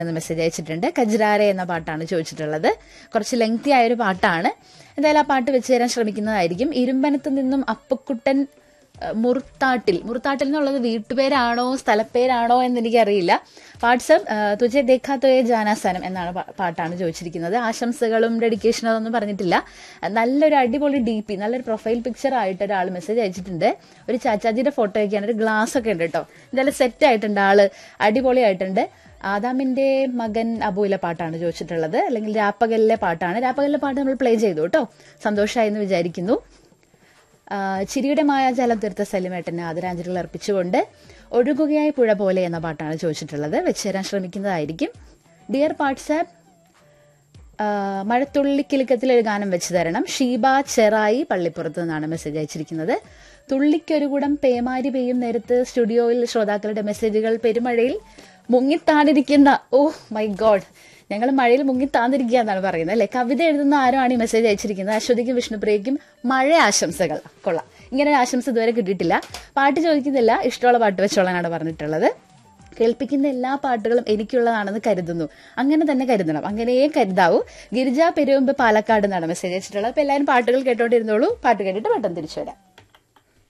എന്ന് മെസ്സേജ് അയച്ചിട്ടുണ്ട് കജ്രാരെ എന്ന പാട്ടാണ് ചോദിച്ചിട്ടുള്ളത് കുറച്ച് ലെങ്തി ആയൊരു പാട്ടാണ് എന്തായാലും ആ പാട്ട് വെച്ച് തരാൻ ശ്രമിക്കുന്നതായിരിക്കും ഇരുമ്പനത്ത് നിന്നും അപ്പക്കുട്ടൻ ഏഹ്, മുർത്താട്ടിൽ മുർത്താട്ടിൽ എന്നുള്ളത് വീട്ടുപേരാണോ സ്ഥലപ്പേരാണോ എന്ന് എനിക്കറിയില്ല വാട്സപ്പ് തുജെ ദേഖാത്തോയെ ജാനാസനം എന്നാണ് പാ- പാട്ടാണ് ചോദിച്ചിരിക്കുന്നത് ആശംസകളും ഡെഡിക്കേഷനും അതൊന്നും പറഞ്ഞിട്ടില്ല നല്ലൊരു അടിപൊളി ഡി പി നല്ലൊരു പ്രൊഫൈൽ പിക്ചർ ആയിട്ട് ഒരാൾ മെസ്സേജ് അയച്ചിട്ടുണ്ട് ഒരു ചാച്ചാജിയുടെ ഫോട്ടോ ഒക്കെയാണ് ഒരു ഗ്ലാസ് ഒക്കെ ഉണ്ട് കേട്ടോ എന്തായാലും സെറ്റ് ആയിട്ടുണ്ട് ആള് അടിപൊളിയായിട്ടുണ്ട് ആദാമിന്റെ മകൻ അബുവിലെ പാട്ടാണ് ചോദിച്ചിട്ടുള്ളത് അല്ലെങ്കിൽ രാപ്പകലിലെ പാട്ടാണ് രാപ്പകലിലെ പാട്ട് നമ്മൾ പ്ലേ ചെയ്തു കേട്ടോ സന്തോഷമായി എന്ന് വിചാരിക്കുന്നു ആ, ചിരിയുടെ മായാജാലം തീർത്ത സലിമേട്ടന് ആദരാഞ്ജലികൾ അർപ്പിച്ചുകൊണ്ട് ഒഴുകുകയായി പുഴ പോലെ എന്ന പാട്ടാണ് ചോദിച്ചിട്ടുള്ളത് വെച്ച് തരാൻ ശ്രമിക്കുന്നതായിരിക്കും ഡിയർ വാട്സാപ്പ് മഴത്തുള്ളിക്കിലുക്കത്തിൽ ഒരു ഗാനം വെച്ച് തരണം ഷീബ ചെറായി പള്ളിപ്പുറത്ത് നിന്നാണ് മെസ്സേജ് അയച്ചിരിക്കുന്നത് തുള്ളിക്കൊരു കൂടം പേമാരി പെയ്യും നേരത്ത് സ്റ്റുഡിയോയിൽ ശ്രോതാക്കളുടെ മെസ്സേജുകൾ പെരുമഴയിൽ മുങ്ങിത്താണിരിക്കുന്ന ഓ മൈ ഗോഡ് ഞങ്ങൾ മഴയിൽ മുങ്ങിത്താന്നിരിക്കുക എന്നാണ് പറയുന്നത് അല്ലെ കവിത എഴുതുന്ന ആരുമാണ് ഈ മെസ്സേജ് അയച്ചിരിക്കുന്നത് അശ്വതിക്കും വിഷ്ണുപ്രിയയ്ക്കും മഴ ആശംസകൾ കൊള്ളാം ഇങ്ങനെ ഒരു ആശംസ ഇതുവരെ കിട്ടിയിട്ടില്ല പാട്ട് ചോദിക്കുന്നില്ല ഇഷ്ടമുള്ള പാട്ട് വെച്ചോളാനാണ് പറഞ്ഞിട്ടുള്ളത് കേൾപ്പിക്കുന്ന എല്ലാ പാട്ടുകളും എനിക്കുള്ളതാണെന്ന് കരുതുന്നു അങ്ങനെ തന്നെ കരുതണം അങ്ങനെയേ കരുതാവൂ ഗിരിജ പെരുമ്പ് പാലക്കാട് എന്നാണ് മെസ്സേജ് അയച്ചിട്ടുള്ളത് അപ്പൊ എല്ലാവരും പാട്ടുകൾ കേട്ടോണ്ടിരുന്നോളൂ പാട്ട് കേട്ടിട്ട് പെട്ടെന്ന് തിരിച്ചു വരാം